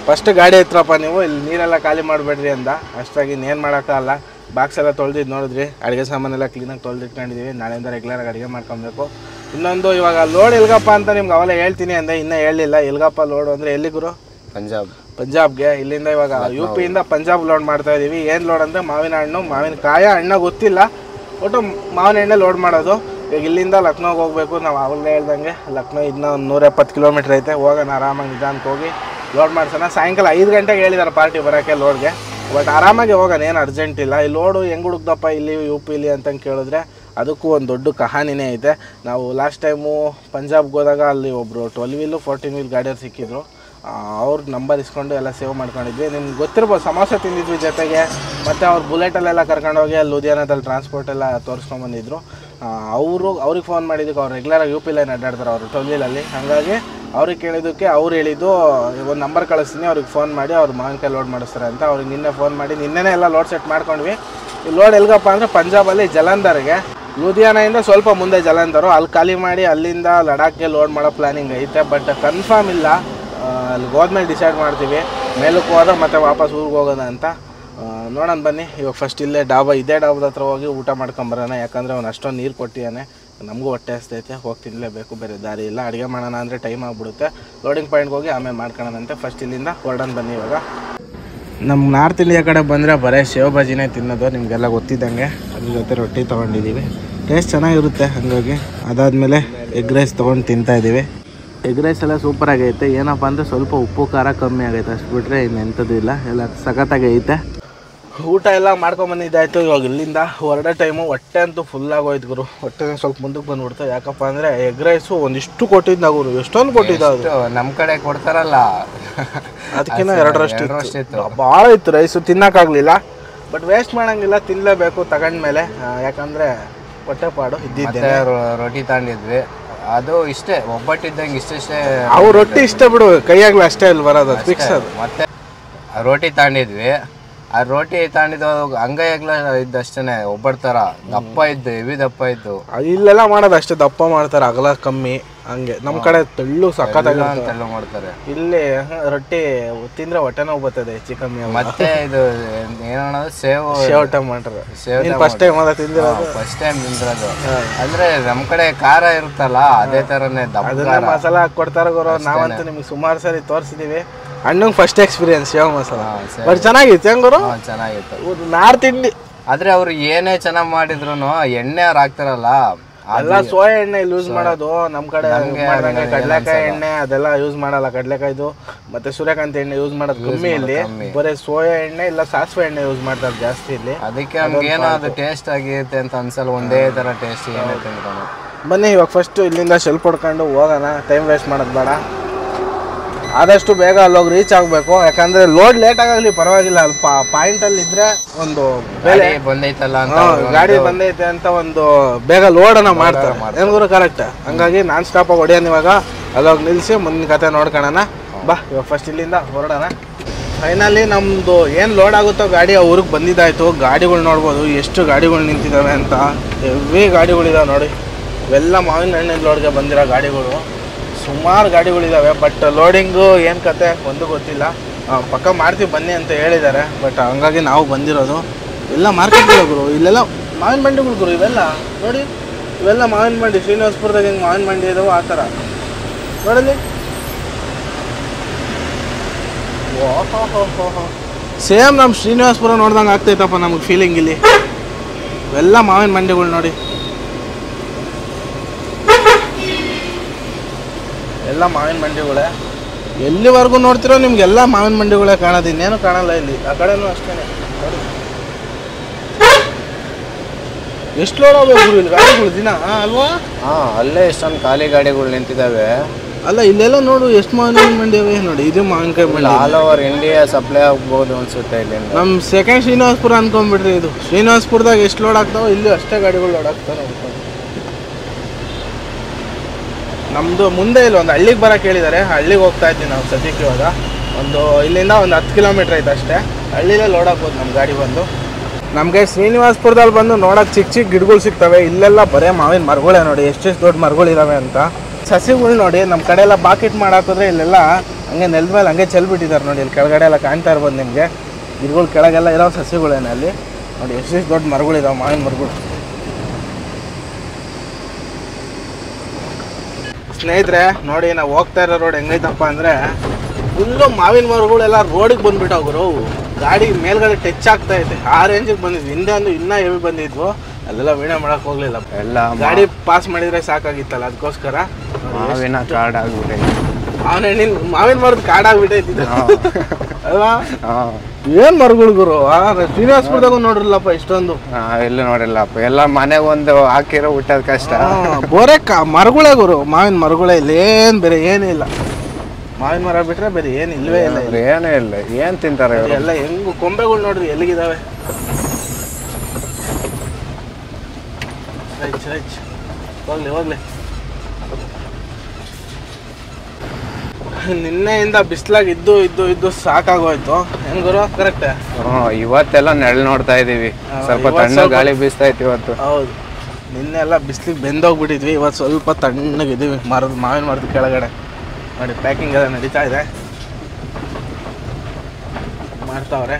Speaker 1: ಫಸ್ಟ್ ಗಾಡಿ ಎತ್ತರಪ್ಪ ನೀವು ಇಲ್ಲಿ ನೀರೆಲ್ಲ ಖಾಲಿ ಮಾಡಬೇಡ್ರಿ ಅಂದ ಅಷ್ಟಾಗಿ ಇನ್ನೇನು ಮಾಡೋಕ್ಕಲ್ಲ ಬಾಕ್ಸ್ ಎಲ್ಲ ತೊಳೆದಿದ್ದು ನೋಡಿದ್ರಿ ಅಡುಗೆ ಸಾಮಾನೆಲ್ಲ ಕ್ಲೀನಾಗಿ ತೊಳೆದಿಟ್ಕೊಂಡಿದ್ದೀವಿ ನಾಳೆಯಿಂದ ರೆಗ್ಯುಲರಾಗಿ ಅಡುಗೆ ಮಾಡ್ಕೊಬೇಕು ಇನ್ನೊಂದು ಇವಾಗ ಲೋಡ್ ಎಲ್ಗಪ್ಪ ಅಂತ ನಿಮ್ಗೆ ಅವೆಲ್ಲ ಹೇಳ್ತೀನಿ ಅಂದೆ ಇನ್ನೂ ಹೇಳಿಲ್ಲ ಎಲ್ಗಪ್ಪ ಲೋಡು ಅಂದರೆ ಎಲ್ಲಿ ಗುರು
Speaker 2: ಪಂಜಾಬ್
Speaker 1: ಪಂಜಾಬ್ಗೆ ಇಲ್ಲಿಂದ ಇವಾಗ ಯು ಪಿಯಿಂದ ಪಂಜಾಬ್ ಲೋಡ್ ಮಾಡ್ತಾ ಇದೀವಿ ಏನು ಲೋಡ್ ಅಂದರೆ ಮಾವಿನ ಹಣ್ಣು ಮಾವಿನಕಾಯ ಹಣ್ಣ ಗೊತ್ತಿಲ್ಲ ಒಟ್ಟು ಮಾವಿನ ಎಣ್ಣೆ ಲೋಡ್ ಮಾಡೋದು ಈಗ ಇಲ್ಲಿಂದ ಲಕ್ನೋಗೆ ಹೋಗ್ಬೇಕು ನಾವು ಆವಾಗಲೇ ಹೇಳ್ದಂಗೆ ಲಕ್ನೋ ಇನ್ನೂ ಒಂದು ನೂರ ಎಪ್ಪತ್ತು ಕಿಲೋಮೀಟ್ರ್ ಐತೆ ಹೋಗೋಣ ಆರಾಮಾಗಿ ನಿಧಾನಕ್ಕೆ ಹೋಗಿ ಲೋಡ್ ಮಾಡ್ಸೋಣ ಸಾಯಂಕಾಲ ಐದು ಗಂಟೆಗೆ ಹೇಳಿದ್ದಾರೆ ಪಾರ್ಟಿ ಬರೋಕ್ಕೆ ಲೋಡ್ಗೆ ಬಟ್ ಆರಾಮಾಗಿ ಹೋಗೋಣ ಏನು ಅರ್ಜೆಂಟ್ ಇಲ್ಲ ಈ ಲೋಡು ಹೆಂಗೆ ಹುಡುಕ್ದಪ್ಪ ಇಲ್ಲಿ ಯು ಪಿಲಿ ಅಂತಂಗೆ ಕೇಳಿದ್ರೆ ಅದಕ್ಕೂ ಒಂದು ದೊಡ್ಡ ಕಹಾನಿನೇ ಐತೆ ನಾವು ಲಾಸ್ಟ್ ಟೈಮು ಪಂಜಾಬ್ಗೆ ಹೋದಾಗ ಅಲ್ಲಿ ಒಬ್ಬರು ಟ್ವೆಲ್ ವೀಲು ಫೋರ್ಟೀನ್ ವೀಲ್ ಗಾಡಿಯವ್ರು ಸಿಕ್ಕಿದ್ರು ಅವ್ರ ನಂಬರ್ ಇಸ್ಕೊಂಡು ಎಲ್ಲ ಸೇವ್ ಮಾಡ್ಕೊಂಡಿದ್ವಿ ನಿಮ್ಗೆ ಗೊತ್ತಿರ್ಬೋದು ಸಮೋಸ ತಿಂದಿದ್ವಿ ಜೊತೆಗೆ ಮತ್ತು ಅವ್ರು ಬುಲೆಟಲ್ಲೆಲ್ಲ ಕರ್ಕೊಂಡೋಗಿ ಅಲ್ಲಿ ಲುಧಿಯಾನದಲ್ಲಿ ಟ್ರಾನ್ಸ್ಪೋರ್ಟ್ ಎಲ್ಲ ತೋರಿಸ್ಕೊಂಬಂದಿದ್ರು ಅವರು ಅವ್ರಿಗೆ ಫೋನ್ ಮಾಡಿದ್ದಕ್ಕೆ ಅವ್ರು ರೆಗ್ಯುಲರಾಗಿ ಯು ಪಿ ಲೈನ್ ಅಡ್ಡಾಡ್ತಾರೆ ಅವರು ಟೊಲೀಲಲ್ಲಿ ಹಾಗಾಗಿ ಅವ್ರಿಗೆ ಕೇಳಿದ್ದಕ್ಕೆ ಅವ್ರು ಹೇಳಿದ್ದು ಒಂದು ನಂಬರ್ ಕಳಿಸ್ತೀನಿ ಅವ್ರಿಗೆ ಫೋನ್ ಮಾಡಿ ಅವ್ರು ಮಾವಿನಕಾಯಿ ಲೋಡ್ ಮಾಡಿಸ್ತಾರೆ ಅಂತ ಅವ್ರಿಗೆ ನಿನ್ನೆ ಫೋನ್ ಮಾಡಿ ನಿನ್ನೆನೇ ಎಲ್ಲ ಲೋಡ್ ಸೆಟ್ ಮಾಡ್ಕೊಂಡ್ವಿ ಈ ಲೋಡ್ ಎಲ್ಗಪ್ಪ ಅಂದರೆ ಪಂಜಾಬಲ್ಲಿ ಜಲಂಧರ್ಗೆ ಲುಧಿಯಾನದಿಂದ ಸ್ವಲ್ಪ ಮುಂದೆ ಜಲಂಧರು ಅಲ್ಲಿ ಖಾಲಿ ಮಾಡಿ ಅಲ್ಲಿಂದ ಲಡಾಖ್ಗೆ ಲೋಡ್ ಮಾಡೋ ಪ್ಲ್ಯಾನಿಂಗ್ ಐತೆ ಬಟ್ ಕನ್ಫರ್ಮ್ ಇಲ್ಲ ಆ, ಅಲ್ಲಿಗೆ ಹೋದ್ಮೇಲೆ ಡಿಸೈಡ್ ಮಾಡ್ತೀವಿ ಮೇಲಕ್ಕೆ ಹೋದ್ರೆ ಮತ್ತೆ ವಾಪಸ್ ಊರಿಗೆ ಹೋಗೋಣ ಅಂತ ಆ, ನೋಡೋಣ ಬನ್ನಿ ಇವಾಗ ಫಸ್ಟ್ ಇಲ್ಲೇ ಡಾಬಾ ಇದೇ ಡಾಬಾದ ಹತ್ರ ಹೋಗಿ ಊಟ ಮಾಡ್ಕೊಂಬರೋಣ ಯಾಕಂದರೆ ಅವ್ನು ಅಷ್ಟೊಂದು ನೀರು ಕೊಟ್ಟಿದ್ದಾನೆ ನಮಗೂ ಹೊಟ್ಟೆ ಹಸ್ತೈತೆ ಹೋಗಿ ತಿನ್ನಲೇಬೇಕು ಬೇರೆ ದಾರಿ ಇಲ್ಲ ಅಡುಗೆ ಮಾಡೋಣ ಅಂದರೆ ಟೈಮ್ ಆಗಿಬಿಡುತ್ತೆ ಲೋಡಿಂಗ್ ಪಾಯಿಂಟ್ಗೆ ಹೋಗಿ ಆಮೇಲೆ ಮಾಡ್ಕೊಳ್ಳೋಣಂತೆ ಫಸ್ಟ್ ಇಲ್ಲಿಂದ ಹೊರಡೋಣ ಬನ್ನಿ ಇವಾಗ ನಮ್ಮ ನಾರ್ತ್ ಇಂಡಿಯಾ ಕಡೆ ಬಂದರೆ ಬರೀ ಸೇವ್ ಬಾಜಿನೇ ತಿನ್ನೋದು ನಿಮಗೆಲ್ಲ ಗೊತ್ತಿದ್ದಂಗೆ ಅದ್ರ ಜೊತೆ ರೊಟ್ಟಿ ತೊಗೊಂಡಿದ್ದೀವಿ ಟೇಸ್ಟ್ ಚೆನ್ನಾಗಿರುತ್ತೆ ಹಾಗಾಗಿ ಅದಾದಮೇಲೆ ಎಗ್ ರೈಸ್ ತೊಗೊಂಡು ತಿಂತಾ ಇದ್ದೀವಿ ಎಗ್ ರೈಸ್ ಎಲ್ಲ ಸೂಪರ್ ಆಗೈತೆ ಏನಪ್ಪ ಅಂದರೆ ಸ್ವಲ್ಪ ಉಪ್ಪು ಖಾರ ಕಮ್ಮಿ ಆಗೈತೆ ಅಷ್ಟು ಬಿಟ್ಟರೆ ಇನ್ನೆಂಥದ್ದು ಇಲ್ಲ ಎಲ್ಲ ಸಖತ್ತಾಗಿ ಐತೆ ಊಟ ಎಲ್ಲ ಮಾಡ್ಕೊಂಬಂದಿದ್ದಾಯ್ತು ಇವಾಗ ಇಲ್ಲಿಂದ ಹೊರಡೋ ಟೈಮು ಹೊಟ್ಟೆ ಅಂತೂ ಫುಲ್ ಆಗೋಯ್ತು ಗುರು ಹೊಟ್ಟೆ ಸ್ವಲ್ಪ ಮುಂದಕ್ಕೆ ಬಂದ್ಬಿಡ್ತು ಯಾಕಪ್ಪ ಅಂದರೆ ಎಗ್ ರೈಸು ಒಂದಿಷ್ಟು ಕೊಟ್ಟಿದ್ದ ಗುರು ಎಷ್ಟೊಂದು ಕೊಟ್ಟಿದ್ದ ಅದು
Speaker 2: ನಮ್ಮ ಕಡೆ ಕೊಡ್ತಾರಲ್ಲ
Speaker 1: ಅದಕ್ಕಿಂತ ಎರಡರಷ್ಟು
Speaker 2: ಎರಡರಷ್ಟು
Speaker 1: ಇತ್ತು ಭಾಳ ಇತ್ತು ರೈಸು ತಿನ್ನೋಕ್ಕಾಗಲಿಲ್ಲ ಬಟ್ ವೇಸ್ಟ್ ಮಾಡಂಗಿಲ್ಲ ತಿನ್ನಲೇಬೇಕು ತಗೊಂಡ್ಮೇಲೆ ಆ, ಯಾಕಂದ್ರೆ ಹೊಟ್ಟೆಪಾಡು ಇದ್ದಿದ್ದೆ
Speaker 2: ಮತ್ತೆ ರೊ- ರೊಟ್ಟಿ ತಗೊಂಡಿದ್ವಿ ಅದು ಇಷ್ಟೇ ಒಬ್ಬಟ್ಟಿದ್ದಂಗೆ ಇಷ್ಟಿಷ್ಟೇ
Speaker 1: ಅವು ರೊಟ್ಟಿ ಇಷ್ಟ ಬಿಡು ಕೈಯಾಗ್ಲಿ ಅಷ್ಟೇ ಇಲ್ಲಿ ಬರೋದು ಅದು ಫಿಕ್ಸ್ ಅದು
Speaker 2: ಮತ್ತೆ ಆ ರೋಟಿ ತಗೊಂಡಿದ್ವಿ ಆ ರೋಟಿ ತಗೊಂಡಿದ್ದು ಅಂಗೈಯಾಗ್ಲ ಇದ್ದಷ್ಟೇನೆ ಒಬ್ಬಟ್ಟು ಥರ ದಪ್ಪ ಇದ್ದು ಹೆವಿ ದಪ್ಪ ಇದ್ದು
Speaker 1: ಅದು ಇಲ್ಲೆಲ್ಲ ಮಾಡೋದು ಅಷ್ಟೇ ದಪ್ಪ ಮಾಡ್ತಾರೆ ಅಗಲ ಕಮ್ಮಿ ಹಂಗೆ ನಮ್ಮ ಕಡೆ ತೆಳ್ಳು ಸಖತ್ತಾಗಿ
Speaker 2: ಅಂತೆಲ್ಲ ಮಾಡ್ತಾರೆ
Speaker 1: ಇಲ್ಲಿ ಹ, ರೊಟ್ಟಿ ತಿಂದ್ರೆ ಹೊಟ್ಟೆ ನೋವು ಬರ್ತದೆ ಹೆಚ್ಚು ಕಮ್ಮಿ ಆಗಿ.
Speaker 2: ಮತ್ತೆ ಇದು ಏನನ್ನೋದು ಸೇವ್
Speaker 1: ಸೇವ್ ಟಮಾಟರ್
Speaker 2: ಸೇವ್
Speaker 1: ನೀನು ಫಸ್ಟ್ ಟೈಮ್ ಅದ ತಿಂದಿರೋದು
Speaker 2: ಫಸ್ಟ್ ಟೈಮ್ ತಿಂದಿರೋದು ಅಂದ್ರೆ ನಮ್ ಕಡೆ ಖಾರ ಇರುತ್ತಲ್ಲ ಅದೇ ತರನೇ ದಪ್ಪ
Speaker 1: ಅದನ್ನ ಮಸಾಲ ಹಾಕಿ ಕೊಡ್ತಾರ ಗುರು ನಾವಂತೂ ನಿಮ್ಗೆ ಸುಮಾರು ಸರಿ ತೋರಿಸಿದೀವಿ ಅಣ್ಣಂಗೆ ಫಸ್ಟ್ ಎಕ್ಸ್ಪೀರಿಯನ್ಸ್ ಸೇವ್ ಮಸಾಲ
Speaker 2: ಹಾ, ಸೇವ್.
Speaker 1: ಬಟ್ ಚೆನ್ನಾಗಿತ್ತು ಹೆಂಗ್ ಗುರು
Speaker 2: ಹಾ, ಚೆನ್ನಾಗಿತ್ತು
Speaker 1: ನಾರ್ತ್ ಇಂಡಿ
Speaker 2: ಆದ್ರೆ ಅವ್ರು ಏನೇ ಚೆನ್ನಾಗ್ ಮಾಡಿದ್ರು ಎಣ್ಣೆ ಅವ್ರು ಹಾಕ್ತಾರಲ್ಲ
Speaker 1: ಎಲ್ಲ ಸೋಯಾ ಎಣ್ಣೆ ಯೂಸ್ ಮಾಡೋದು ನಮ್ ಕಡೆ ಮಾಡ್ದಂಗೆ ಕಡಲೆಕಾಯಿ ಎಣ್ಣೆ ಅದೆಲ್ಲ ಯೂಸ್ ಮಾಡಲ್ಲ ಕಡಲೆಕಾಯ್ದು ಮತ್ತೆ ಸೂರ್ಯಕಾಂತಿ ಎಣ್ಣೆ ಯೂಸ್ ಮಾಡೋದು ಕಮ್ಮಿ ಇಲ್ಲಿ ಬರೀ ಸೋಯಾ ಎಣ್ಣೆ ಇಲ್ಲ ಸಾಸಿವೆ ಎಣ್ಣೆ ಯೂಸ್ ಮಾಡ್ತಾರೆ ಜಾಸ್ತಿ ಇಲ್ಲಿ
Speaker 2: ಅದಕ್ಕೆ ನಮ್ಗೆ ಏನೋ ಅದು ಟೇಸ್ಟ್ ಆಗಿರುತ್ತೆ ಅಂತ ಅನ್ಸಲ್ಲ ಒಂದೇ ತರ ಟೇಸ್ಟ್ ಏನೇ ತಿನ್ಕೊಂಡು
Speaker 1: ಬನ್ನಿ ಇವಾಗ ಫಸ್ಟ್ ಇಲ್ಲಿಂದ ಶೆಲ್ಪ್ ಹೊಡ್ಕೊಂಡು ಹೋಗೋಣ ಟೈಮ್ ವೇಸ್ಟ್ ಮಾಡೋದು ಬೇಡ ಆದಷ್ಟು ಬೇಗ ಅಲ್ಲೋಗಿ ರೀಚ್ ಆಗಬೇಕು ಯಾಕಂದ್ರೆ ಲೋಡ್ ಲೇಟ್ ಆಗಲಿ ಪರವಾಗಿಲ್ಲ ಅಲ್ಲಿ ಪಾಯಿಂಟ್ ಅಲ್ಲಿ ಇದ್ರೆ ಒಂದು ಬೆಲೆ
Speaker 2: ಗಾಡಿ ಬಂದೈತಲ್ಲ ಅಂತ
Speaker 1: ಹಾ,
Speaker 2: ಅವ್ರು
Speaker 1: ಗಾಡಿ ಬಂದೈತೆ ಅಂತ ಒಂದು ಬೇಗ ಲೋಡನ್ನ ಮಾಡ್ತಾರೆ ಏನ್ ಗುರು ಕರೆಕ್ಟ್ ಹಂಗಾಗಿ ನಾನ್ ಸ್ಟಾಪ್ ಆಗಿ ಹೊಡಿಯೋಣ ಇವಾಗ ಅಲ್ಲೋಗಿ ನಿಲ್ಸಿ ಮುಂದಿನ ಕತೆ ನೋಡ್ಕೊಳ್ಳೋಣ ಬಾ ಇವಾಗ ಫಸ್ಟ್ ಇಲ್ಲಿಂದ ಹೊರಡೋಣ ಫೈನಲಿ ನಮ್ದು ಏನು ಲೋಡ್ ಆಗುತ್ತೋ ಗಾಡಿ ಆ ಊರಿಗೆ ಬಂದಿದ್ದಾಯ್ತು ಗಾಡಿಗಳು ನೋಡ್ಬೋದು ಎಷ್ಟು ಗಾಡಿಗಳು ನಿಂತಿದ್ದಾವೆ ಅಂತ ಹೆವಿ ಗಾಡಿಗಳಿದಾವೆ ನೋಡಿ ಇವೆಲ್ಲ ಮಾವಿನ ಹಣ್ಣಿನ ಲೋಡ್ಗೆ ಬಂದಿರೋ ಗಾಡಿಗಳು ಸುಮಾರು ಗಾಡಿಗಳಿದಾವೆ ಬಟ್ ಲೋಡಿಂಗು ಏನು ಕತೆ ಒಂದು ಗೊತ್ತಿಲ್ಲ ಆ, ಪಕ್ಕ ಮಾಡ್ತೀವಿ ಬನ್ನಿ ಅಂತ ಹೇಳಿದ್ದಾರೆ ಬಟ್ ಹಂಗಾಗಿ ನಾವು ಬಂದಿರೋದು ಎಲ್ಲ ಮಾರ್ಕೆಟ್ಗಳು ಗುರು ಇಲ್ಲೆಲ್ಲ ಮಾವಿನ ಮಂಡಿಗಳು ಗುರು ಇವೆಲ್ಲ ನೋಡಿ ಇವೆಲ್ಲ ಮಾವಿನ ಮಂಡಿ ಶ್ರೀನಿವಾಸಪುರದಾಗ ಹೆಂಗೆ ಮಾವಿನ ಮಂಡಿ ಇದಾವೆ ಆ ಥರ ನೋಡಲಿ ಸೇಮ್ ನಮ್ಮ ಶ್ರೀನಿವಾಸಪುರ ನೋಡ್ದಂಗೆ ಆಗ್ತೈತಪ್ಪ ನಮಗೆ ಫೀಲಿಂಗ್ ಇಲ್ಲಿ ಇವೆಲ್ಲ ಮಾವಿನ ಮಂಡಿಗಳು ನೋಡಿ ಎಲ್ಲ ಮಾವಿನ ಮಂಡಿಗಳೇ ಎಲ್ಲಿವರೆಗೂ ನೋಡ್ತಿರೋ ನಿಮ್ಗೆಲ್ಲ ಮಾವಿನ ಮಂಡಿಗಳೇ ಕಾಣೋದು ಇನ್ನೇನು ಕಾಣಲ್ಲ ಇಲ್ಲಿ ಆ ಕಡೆನೂ ಅಷ್ಟೇ ನೋಡಿ ಎಷ್ಟು ಲೋಡ್ ಆಗ್ಬೇಕು ಗುರು ಇಲ್ಲಿ ಗಾಡಿಗಳು ದಿನ ಆ, ಅಲ್ವಾ
Speaker 2: ಹಾ ಅಲ್ಲೇ ಇಷ್ಟೊಂದು ಖಾಲಿ ಗಾಡಿಗಳು ನಿಂತಿದಾವೆ
Speaker 1: ಅಲ್ಲ ಇಲ್ಲೆಲ್ಲ ನೋಡು ಎಷ್ಟು ಮಾವಿನ ಮಂಡಿ ಅವೆ ನೋಡಿ ಇದು ಮಾವಿನಕಾಯಿ ಮಂಡಿ
Speaker 2: ಆಲ್ ಓವರ್ ಇಂಡಿಯಾ ಸಪ್ಲೈ ಆಗ್ಬೋದು ಅನ್ಸುತ್ತೆ ಇಲ್ಲಿಂದ
Speaker 1: ನಮ್ಮ ಸೆಕೆಂಡ್ ಶ್ರೀನಿವಾಸಪುರ ಅನ್ಕೊಂಡ್ಬಿಡ್ರಿ ಇದು ಶ್ರೀನಿವಾಸಪುರದಾಗ ಎಷ್ಟು ಲೋಡ್ ಆಗ್ತಾವೋ ಇಲ್ಲೂ ಅಷ್ಟೇ ಗಾಡಿಗಳು ಲೋಡ್ ಆಗ್ತಾವೆ ನೋಡ್ಕೊಂಡು ನಮ್ಮದು ಮುಂದೆ ಇಲ್ಲಿ ಒಂದು ಹಳ್ಳಿಗೆ ಬರೋಕೆ ಹೇಳಿದ್ದಾರೆ ಹಳ್ಳಿಗೆ ಹೋಗ್ತಾ ಇದ್ದೀವಿ ನಾವು ಸದ್ಯಕ್ಕೆ ಇವಾಗ ಒಂದು ಇಲ್ಲಿಂದ ಒಂದು ಹತ್ತು ಕಿಲೋಮೀಟ್ರ್ ಐತೆ ಅಷ್ಟೇ ಹಳ್ಳಿಲೇ ಲೋಡ್ ಹಾಕ್ಬೋದು ನಮ್ಮ ಗಾಡಿ ಬಂದು ನಮಗೆ ಶ್ರೀನಿವಾಸಪುರದಲ್ಲಿ ಬಂದು ನೋಡೋಕೆ ಚಿಕ್ಕ ಚಿಕ್ಕ ಗಿಡಗಳು ಸಿಗ್ತವೆ ಇಲ್ಲೆಲ್ಲ ಬರೇ ಮಾವಿನ ಮರಗಳೇ ನೋಡಿ ಎಷ್ಟೆಷ್ಟು ದೊಡ್ಡ ಮರಗಳಿದಾವೆ ಅಂತ ಸಸಿಗಳು ನೋಡಿ ನಮ್ಮ ಕಡೆ ಎಲ್ಲ ಬಾಕೆಟ್ ಮಾಡಾಕಿದ್ರೆ ಇಲ್ಲೆಲ್ಲ ಹಂಗೆ ನೆಲದ ಮೇಲೆ ಹಂಗೆ ಚೆಲ್ಬಿಟ್ಟಿದ್ದಾರೆ ನೋಡಿ ಇಲ್ಲಿ ಕೆಳಗಡೆ ಎಲ್ಲ ಕಾಣ್ತಾ ಇರ್ಬೋದು ನಿಮಗೆ ಗಿಡಗಳು ಕೆಳಗೆಲ್ಲ ಇರೋ ಸಸ್ಯಗಳೇನೆ ಅಲ್ಲಿ ನೋಡಿ ಎಷ್ಟೆಷ್ಟು ದೊಡ್ಡ ಮರಗಳಿದಾವೆ ಮಾವಿನ ಮರಗಳು ಸ್ನೇಹಿತರೆ ನೋಡಿ ನಾವು ಹೋಗ್ತಾ ಇರೋ ರೋಡ್ ಹೆಂಗೈತಪ್ಪ ಅಂದರೆ ಫುಲ್ಲು ಮಾವಿನ ಮರಗಳೆಲ್ಲ ರೋಡಿಗೆ ಬಂದ್ಬಿಟ್ಟು ಗುರು ಗಾಡಿ ಮೇಲ್ಗಡೆ ಟಚ್ ಆಗ್ತಾ ಐತೆ ಆ ರೇಂಜಿಗೆ ಬಂದಿದ್ವಿ ಹಿಂದೆ ಅಂದು ಇನ್ನೂ ಹೆವಿ ಬಂದಿದ್ವು ಅಲ್ಲೆಲ್ಲ ವೀಣೆ ಮಾಡಕ್ ಹೋಗ್ಲಿಲ್ಲ
Speaker 2: ಎಲ್ಲ
Speaker 1: ಗಾಡಿ ಪಾಸ್ ಮಾಡಿದ್ರೆ ಸಾಕಾಗಿತ್ತಲ್ಲ ಅದಕ್ಕೋಸ್ಕರ
Speaker 2: ಮಾವಿನ ಕಾರ್ಡ್ ಆಗ್ಬಿಟ್ಟೈತೆ
Speaker 1: ಅವನ ನಿನ್ ಮಾವಿನ ಮರದ ಕಾಡಾಗ್ಬಿಟ್ಟೈತಿ ಅಲ್ವಾ
Speaker 2: ಹಾಂ
Speaker 1: ಏನ್ ಮರಗಳು ಗುರು ಆ, ಶ್ರೀನಿವಾಸಪುರದಾಗ ನೋಡ್ರಲ್ಲಪ್ಪ ಇಷ್ಟೊಂದು
Speaker 2: ಎಲ್ಲೂ ನೋಡಿಲ್ಲಪ್ಪ ಎಲ್ಲ ಮನೆಗೆ ಒಂದು ಹಾಕಿರೋ ಹುಟ್ಟೋದು ಕಷ್ಟ
Speaker 1: ಬೋರೆ ಕ ಮರಗಳೇ ಗುರು ಮಾವಿನ ಮರಗಳೇ ಇಲ್ಲ ಏನ್ ಬೇರೆ ಏನೂ ಇಲ್ಲ ಮಾವಿನ ಮರ ಬಿಟ್ರೆ ಬೇರೆ ಏನ್ ಇಲ್ವೇ ಇಲ್ಲ ಇಲ್ಲಿ.
Speaker 2: ಏನೂ ಇಲ್ಲ ಏನು ತಿಂತಾರೆ ಇವರು
Speaker 1: ಎಲ್ಲ ಹೆಂಗು ಕೊಂಬೆಗಳು ನೋಡ್ರಿ ಎಲ್ಲಿಗಿದಾವೆ ರೈಟ್ ರೈಟ್ ಹೋಗ್ಲಿ ಹೋಗ್ಲಿ ನಿನ್ನೆಯಿಂದ ಬಿಸ್ಲಾಗ್ ಇದ್ದು ಇದ್ದು ಇದ್ದು ಸಾಕಾಗೋಯ್ತು ಹೆಂಗ್ ಗುರು ಕರೆಕ್ಟ್
Speaker 2: ಹ್ಞೂ ಇವತ್ತೆಲ್ಲ ನೆರಳು ನೋಡ್ತಾ ಇದೀವಿ
Speaker 1: ಹಾ,
Speaker 2: ಸ್ವಲ್ಪ
Speaker 1: ಇವತ್ತು
Speaker 2: ತಣ್ಣ
Speaker 1: ಸ್ವಲ್ಪ-
Speaker 2: ಗಾಳಿ ಬೀಸ್ತಾ ಇತ್ತು ಇವತ್ತು
Speaker 1: ಹೌದು ನಿನ್ನೆ ಎಲ್ಲ ಬಿಸ್ಲಿಗೆ ಬೆಂದೋಗ್ಬಿಟ್ಟಿದ್ವಿ ಇವತ್ತು ಸ್ವಲ್ಪ ತಣ್ಣಗಿದ್ದೀವಿ ಮರದ ಮಾವಿನ ಮರದ ಕೆಳಗಡೆ ನೋಡಿ ಪ್ಯಾಕಿಂಗ್ ಎಲ್ಲ ನಡೀತಾ ಇದೆ ಮಾಡ್ತಾವ್ರೆ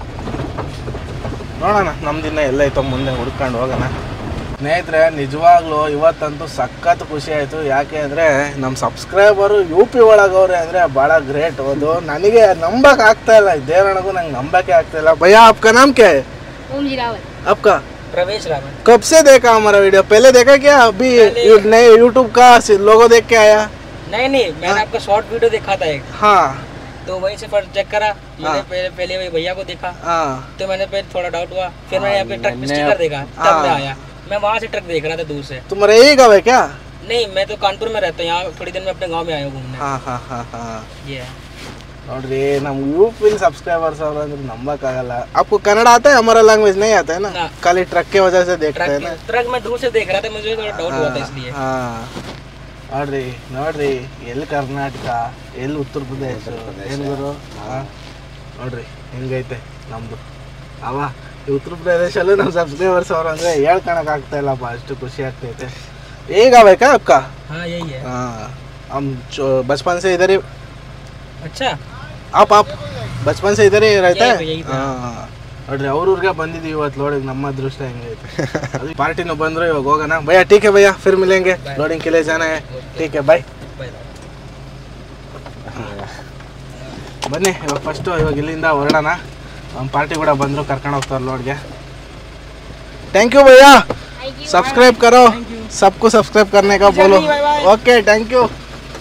Speaker 1: ನೋಡೋಣ ನಮ್ದಿನ್ನ ಎಲ್ಲೈತೋ ಮುಂದೆ ಹುಡ್ಕೊಂಡು ಹೋಗೋಣ ಸ್ನೇಹಿತರೆ ನಿಜವಾಗ್ಲೂ ಇವತ್ತಂತೂ ಸಖತ್ ಖುಷಿ ಆಯಿತು ಯಾಕೆ ಅಂದರೆ ನಮ್ಮ ಸಬ್ಸ್ಕ್ರೈಬರು ಯು ಪಿ ಒಳಗವ್ರೆ ಅಂದರೆ ಭಾಳ ಗ್ರೇಟ್ ಅದು ನನಗೆ ನಂಬಕ್ಕೆ ಆಗ್ತಾ ಇಲ್ಲ ದೇವರಣಗೂ ನಂಗೆ ನಂಬಕ್ಕೆ ಆಗ್ತಾ ಇಲ್ಲ ಭಯ್ಯ ಆಪ್ಕ ನಾಮ್ ಕ್ಯಾ ಹೈ?
Speaker 4: ओम जी रावत
Speaker 1: आपका
Speaker 4: प्रवेश रावत
Speaker 1: कब से देखा हमारा वीडियो पहले देखा क्या अभी यू- नए यूट्यूब का लोगो देख के आया
Speaker 4: नहीं नहीं मैंने आपका शॉर्ट वीडियो देखा था एक
Speaker 1: हाँ
Speaker 4: तो वहीं से फर्स्ट चेक करा मैंने
Speaker 1: हाँ।
Speaker 4: पहले पहले वही भैया को देखा
Speaker 1: हाँ
Speaker 4: तो मैंने फिर थोड़ा डाउट हुआ फिर मैंने यहाँ पे ट्रक पे स्टिकर देखा तब मैं आया मैं वहाँ से ट्रक देख रहा था दूर से
Speaker 1: तुम्हारा यही गाँव है क्या
Speaker 4: नहीं मैं तो कानपुर में रहता हूँ यहाँ थोड़ी दिन में अपने गाँव में आया हूँ घूमने
Speaker 1: हाँ हाँ हाँ हाँ
Speaker 4: ये है
Speaker 1: ನೋಡ್ರಿ ನಮ್ ಯು ಪಿ सब्सक्राइबर्स ಅವ್ರು ಅಂದ್ರೆ ನಂಬಕ್ಕಾಗಲ್ಲ आपको कन्नड़ आता है हमारा लैंग्वेज नहीं आता है ना
Speaker 4: ना।
Speaker 1: खाली ट्रक के वजह से देखते हैं ना
Speaker 4: ट्रक ट्रक में दूर से देख रहा था मुझे थोड़ा डाउट हुआ था इसलिए
Speaker 1: ಹಾ ನೋಡ್ರಿ ನೋಡ್ರಿ ಎಲ್ಲಿ ಕರ್ನಾಟಕ ಎಲ್ಲಿ ಉತ್ತರ ಪ್ರದೇಶ ಏನ್ ಗುರು ಹಾ ನೋಡ್ರಿ ಹೆಂಗೈತೆ ನಮ್ದು ಅವ ಈ ಉತ್ತರ ಪ್ರದೇಶಲ್ಲೂ ನಮ್ಮ ಸಬ್ಸ್ಕ್ರೈಬರ್ಸ್ ಅವ್ರು ಅಂದ್ರೆ ಹೇಳ್ಕೊಳಕ್ ಆಗ್ತಾ ಇಲ್ಲಪ್ಪ ಅಷ್ಟು ಖುಷಿ ಆಗ್ತೈತೆ ಈಗ ಬೇಕಾ ಅಕ್ಕ
Speaker 4: हाँ यही है
Speaker 1: हाँ हम जो बचपन से इधर ही
Speaker 4: अच्छा
Speaker 1: आप आप बचपन से इधर ही रहते
Speaker 4: यही
Speaker 1: हैं
Speaker 4: पे, यही पे।
Speaker 1: हाँ ನೋಡ್ರಿ ಅವ್ರವ್ರಿಗೆ ಬಂದಿದ್ದೀವಿ ಇವತ್ತು ಲೋಡಿಗೆ ನಮ್ಮ ಅದೃಷ್ಟ ಹೆಂಗೈತೆ ಅದು ಪಾರ್ಟಿನೂ ಬಂದ್ರು ಇವಾಗ ಹೋಗೋಣ ಭಯ್ಯ ಟೀಕ್ ಹೈ ಭಯ್ಯ ಫಿರ್ ಮಿಲೆಂಗೆ ಲೋಡಿಂಗ್ के लिए जाना है ठीक है ಬಾಯ್
Speaker 4: बाय
Speaker 1: ಬನ್ನಿ ಇವಾಗ ಫಸ್ಟು ಇವಾಗ ಇಲ್ಲಿಂದ ಹೊರಡೋಣ ನಮ್ಮ ಪಾರ್ಟಿ ಕೂಡ ಬಂದರು ಕರ್ಕೊಂಡು ಹೋಗ್ತಾರೆ ಲೋಡ್ಗೆ ಥ್ಯಾಂಕ್ ಯು ಭಯ್ಯ सब्सक्राइब करो सबको सब्सक्राइब करने का बोलो ಓಕೆ ಥ್ಯಾಂಕ್ ಯು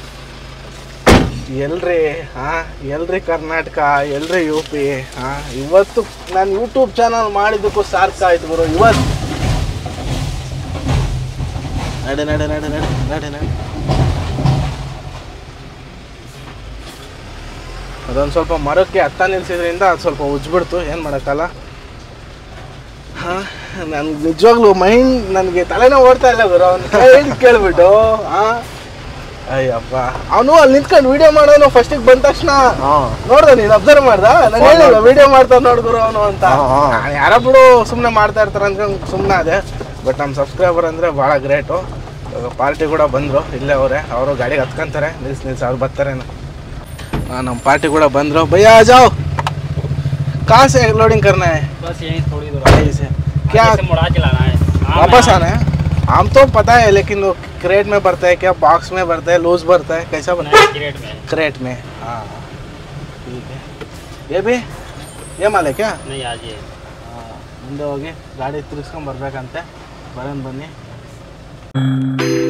Speaker 1: ಎಲ್ರಿ ಹಾಂ ಎಲ್ರಿ ಕರ್ನಾಟಕ ಎಲ್ರಿ ಯು ಪಿ ಹಾಂ ಇವತ್ತು ನಾನು ಯೂಟ್ಯೂಬ್ ಚಾನಲ್ ಮಾಡಿದ್ದಕ್ಕೂ ಸಾರ್ಥಕ ಆಯ್ತು ಗುರು ಇವತ್ತು ನಡೆ ನಡೆ ನಡೆ ನಡೆ ನಡೆ ನಡೆ ಅದೊಂದು ಸ್ವಲ್ಪ ಮರಕ್ಕೆ ಹತ್ತ ನಿಲ್ಸಿದ್ರಿಂದ ಅದು ಸ್ವಲ್ಪ ಉಜ್ಬಿಡ್ತು ಏನು ಮಾಡೋಕ್ಕಲ್ಲ ಹಾಂ ನನ್ಗೆ ನಿಜವಾಗ್ಲೂ ಮೈಂಡ್ ನನಗೆ ತಲೆನೋ ಓಡ್ತಾ ಇಲ್ಲ ಗುರು ಅವ್ನು ಕೇಳಿ ಕೇಳ್ಬಿಟ್ಟು ಹಾಂ ಅಯ್ಯಪ್ಪ ಅವನು ಅಲ್ಲಿ ನಿಂತ್ಕೊಂಡು ವಿಡಿಯೋ ಮಾಡೋನು ಫಸ್ಟಿಗೆ ಬಂದ ತಕ್ಷಣ
Speaker 2: ಹಾಂ
Speaker 1: ನೋಡ್ದ ನೀನು ಅಬ್ಸರ್ವ್ ಮಾಡ್ದ ನಾನು ಹೇಳಿಲ್ಲ ವಿಡಿಯೋ ಮಾಡ್ತಾ ನೋಡ್ಗುರು ಅವನು ಅಂತ
Speaker 2: ಹಾ, ಹಾ.
Speaker 1: ನಾನು ಯಾರೋ ಬಿಡು ಸುಮ್ಮನೆ ಮಾಡ್ತಾ ಇರ್ತಾರೆ ಅನ್ಕೊಂಡು ಸುಮ್ಮನೆ ಅದೇ ಬಟ್ ನಮ್ಮ ಸಬ್ಸ್ಕ್ರೈಬರ್ ಅಂದರೆ ಭಾಳ ಗ್ರೇಟು ಇವಾಗ ಪಾರ್ಟಿ ಕೂಡ ಬಂದರು ಇಲ್ಲೇ ಅವರೇ ಅವರು ಗಾಡಿಗೆ ಹತ್ಕೊಂತಾರೆ ನಿಲ್ಸಿ ನಿಲ್ಸಿ ಅವ್ರು ಬರ್ತಾರೇನು ಹಾಂ ನಮ್ಮ ಪಾರ್ಟಿ ಕೂಡ ಬಂದರು ಭಯ್ಯ ಆ ಜಾओ कहाँ से लोडिंग करना है
Speaker 4: बस यही थोड़ी दूर
Speaker 1: यहीं से क्या
Speaker 4: मुड़ा चलाना है
Speaker 1: वापस आना है हम तो पता है लेकिन वो क्रेट में भरता है क्या बॉक्स में भरता है लूज भरता है कैसा बनता है
Speaker 4: क्रेट में
Speaker 1: क्रेट में हाँ ठीक है ये भी ये ಮಾಲೆ ಕ್ಯಾ
Speaker 4: नहीं आज ये
Speaker 1: ಮುಂದೆ ಹೋಗಿ ಗಾಡಿ ತಿರ್ಸ್ಕೊಂಡ್ ಬರ್ಬೇಕಂತೆ ಬರೋಣ ಬನ್ನಿ